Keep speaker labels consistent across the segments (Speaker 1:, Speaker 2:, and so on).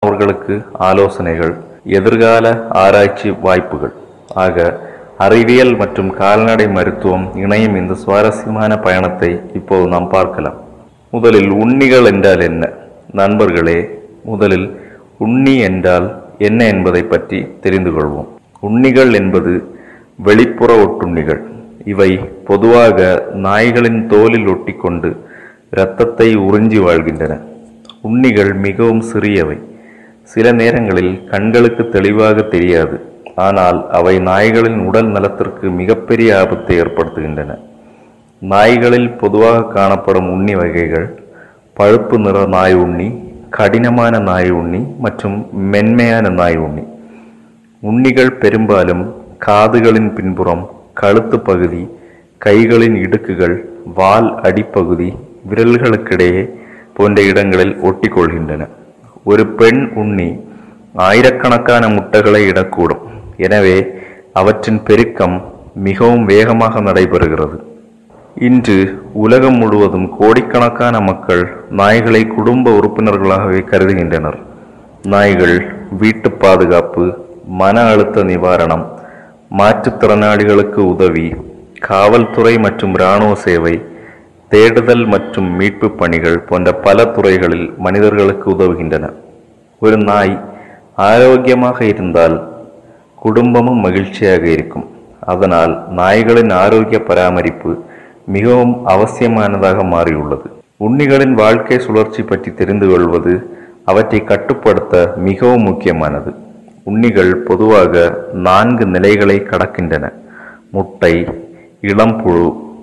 Speaker 1: அவர்களுக்கு ஆலோசனைகள் எதிர்கால ஆராய்ச்சி வாய்ப்புகள் ஆக அறிவியல் மற்றும் கால்நடை மருத்துவம் இணையும் இந்த சுவாரஸ்யமான பயணத்தை இப்போது நாம் பார்க்கலாம் முதலில் உண்ணிகள் என்றால் என்ன நண்பர்களே முதலில் உண்ணி என்றால் என்ன என்பதை பற்றி தெரிந்து கொள்வோம் உண்ணிகள் என்பது வெளிப்புற ஒட்டுண்ணிகள் இவை பொதுவாக நாய்களின் தோலில் ஒட்டிக்கொண்டு இரத்தத்தை உறிஞ்சி வாழ்கின்றன உண்ணிகள் மிகவும் சிறியவை சில நேரங்களில் கண்களுக்கு தெளிவாக தெரியாது ஆனால் அவை நாய்களின் உடல் நலத்திற்கு மிகப்பெரிய ஆபத்தை ஏற்படுத்துகின்றன நாய்களில் பொதுவாக காணப்படும் உண்ணி வகைகள் பழுப்பு நிற நாய் உண்ணி கடினமான நாய் உண்ணி மற்றும் மென்மையான நாய் உண்ணி உண்ணிகள் பெரும்பாலும் காதுகளின் பின்புறம் கழுத்து பகுதி கைகளின் இடுக்குகள் வால் அடிப்பகுதி விரல்களுக்கிடையே போன்ற இடங்களில் ஒட்டிக்கொள்கின்றன ஒரு பெண் உண்ணி ஆயிரக்கணக்கான முட்டைகளை இடக்கூடும் எனவே அவற்றின் பெருக்கம் மிகவும் வேகமாக நடைபெறுகிறது இன்று உலகம் முழுவதும் கோடிக்கணக்கான மக்கள் நாய்களை குடும்ப உறுப்பினர்களாகவே கருதுகின்றனர் நாய்கள் வீட்டு பாதுகாப்பு மன அழுத்த நிவாரணம் மாற்றுத்திறனாளிகளுக்கு உதவி காவல்துறை மற்றும் இராணுவ சேவை தேடுதல் மற்றும் மீட்பு பணிகள் போன்ற பல துறைகளில் மனிதர்களுக்கு உதவுகின்றன ஒரு நாய் ஆரோக்கியமாக இருந்தால் குடும்பமும் மகிழ்ச்சியாக இருக்கும் அதனால் நாய்களின் ஆரோக்கிய பராமரிப்பு மிகவும் அவசியமானதாக மாறியுள்ளது உண்ணிகளின் வாழ்க்கை சுழற்சி பற்றி தெரிந்து கொள்வது அவற்றை கட்டுப்படுத்த மிகவும் முக்கியமானது உண்ணிகள் பொதுவாக நான்கு நிலைகளை கடக்கின்றன முட்டை இளம்புழு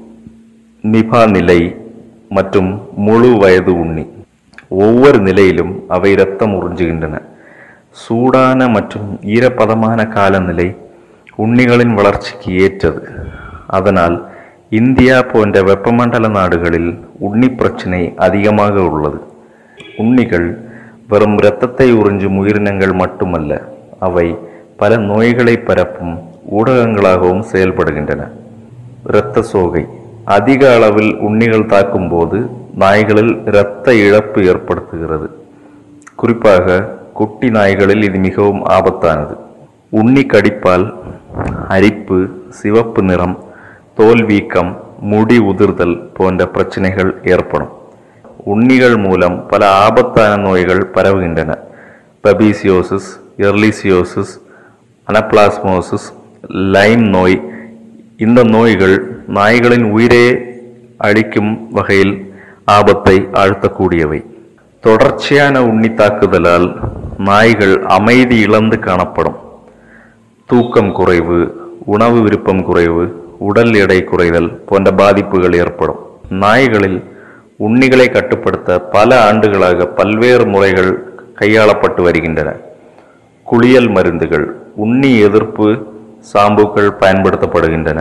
Speaker 1: நிபா நிலை மற்றும் முழு வயது உண்ணி ஒவ்வொரு நிலையிலும் அவை இரத்தம் உறிஞ்சுகின்றன சூடான மற்றும் ஈரப்பதமான காலநிலை உண்ணிகளின் வளர்ச்சிக்கு ஏற்றது அதனால் இந்தியா போன்ற வெப்பமண்டல நாடுகளில் உண்ணி பிரச்சினை அதிகமாக உள்ளது உண்ணிகள் வெறும் இரத்தத்தை உறிஞ்சும் உயிரினங்கள் மட்டுமல்ல அவை பல நோய்களை பரப்பும் ஊடகங்களாகவும் செயல்படுகின்றன இரத்த சோகை அதிக அளவில் உண்ணிகள் தாக்கும்போது நாய்களில் இரத்த இழப்பு ஏற்படுத்துகிறது குறிப்பாக குட்டி நாய்களில் இது மிகவும் ஆபத்தானது உண்ணி கடிப்பால் அரிப்பு சிவப்பு நிறம் தோல் வீக்கம் முடி உதிர்தல் போன்ற பிரச்சனைகள் ஏற்படும் உண்ணிகள் மூலம் பல ஆபத்தான நோய்கள் பரவுகின்றன பபீசியோசிஸ் எர்லிசியோசிஸ் அனப்ளாஸ்மோசிஸ் லைம் நோய் இந்த நோய்கள் நாய்களின் உயிரே அழிக்கும் வகையில் ஆபத்தை ஆழ்த்தக்கூடியவை தொடர்ச்சியான உண்ணி தாக்குதலால் நாய்கள் அமைதி இழந்து காணப்படும் தூக்கம் குறைவு உணவு விருப்பம் குறைவு உடல் எடை குறைதல் போன்ற பாதிப்புகள் ஏற்படும் நாய்களில் உண்ணிகளை கட்டுப்படுத்த பல ஆண்டுகளாக பல்வேறு முறைகள் கையாளப்பட்டு வருகின்றன குளியல் மருந்துகள் உண்ணி எதிர்ப்பு சாம்புக்கள் பயன்படுத்தப்படுகின்றன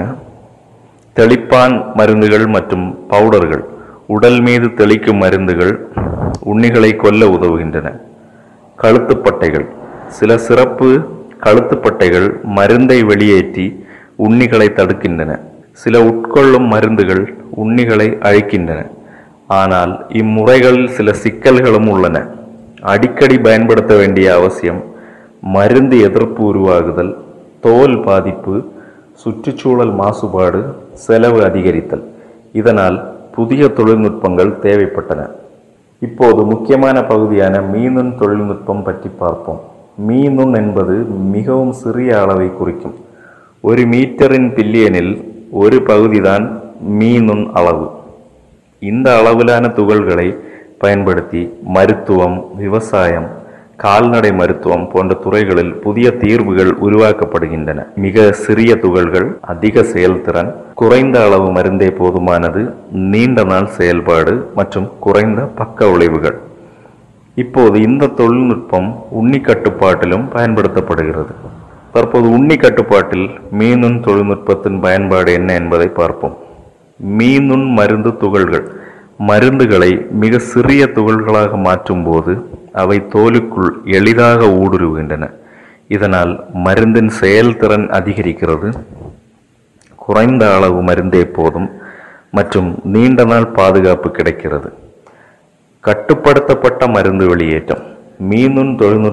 Speaker 1: தெளிப்பான் மருந்துகள் மற்றும் பவுடர்கள் உடல் மீது தெளிக்கும் மருந்துகள் உண்ணிகளை கொல்ல உதவுகின்றன கழுத்துப்பட்டைகள் சில சிறப்பு கழுத்துப்பட்டைகள் மருந்தை வெளியேற்றி உண்ணிகளை தடுக்கின்றன சில உட்கொள்ளும் மருந்துகள் உண்ணிகளை அழிக்கின்றன ஆனால் இம்முறைகளில் சில சிக்கல்களும் உள்ளன அடிக்கடி பயன்படுத்த வேண்டிய அவசியம் மருந்து எதிர்ப்பு உருவாகுதல் தோல் பாதிப்பு சுற்றுச்சூழல் மாசுபாடு செலவு அதிகரித்தல் இதனால் புதிய தொழில்நுட்பங்கள் தேவைப்பட்டன இப்போது முக்கியமான பகுதியான மீனுண் தொழில்நுட்பம் பற்றி பார்ப்போம் மீனுண் என்பது மிகவும் சிறிய அளவை குறிக்கும் ஒரு மீட்டரின் பில்லியனில் ஒரு பகுதிதான் மீனுண் அளவு இந்த அளவிலான துகள்களை பயன்படுத்தி மருத்துவம் விவசாயம் கால்நடை மருத்துவம் போன்ற துறைகளில் புதிய தீர்வுகள் உருவாக்கப்படுகின்றன மிக சிறிய துகள்கள் அதிக செயல்திறன் குறைந்த அளவு மருந்தே போதுமானது நீண்ட நாள் செயல்பாடு மற்றும் குறைந்த பக்க விளைவுகள் இப்போது இந்த தொழில்நுட்பம் உண்ணி கட்டுப்பாட்டிலும் பயன்படுத்தப்படுகிறது தற்போது உண்ணி கட்டுப்பாட்டில் மீனுண் தொழில்நுட்பத்தின் பயன்பாடு என்ன என்பதை பார்ப்போம் மீனுண் மருந்து துகள்கள் மருந்துகளை மிக சிறிய துகள்களாக மாற்றும்போது அவை தோலுக்குள் எளிதாக ஊடுருவுகின்றன இதனால் மருந்தின் செயல்திறன் அதிகரிக்கிறது குறைந்த அளவு மருந்தே போதும் மற்றும் நீண்ட நாள் பாதுகாப்பு கிடைக்கிறது கட்டுப்படுத்தப்பட்ட மருந்து வெளியேற்றம் மீனுண் தொழில்நுட்ப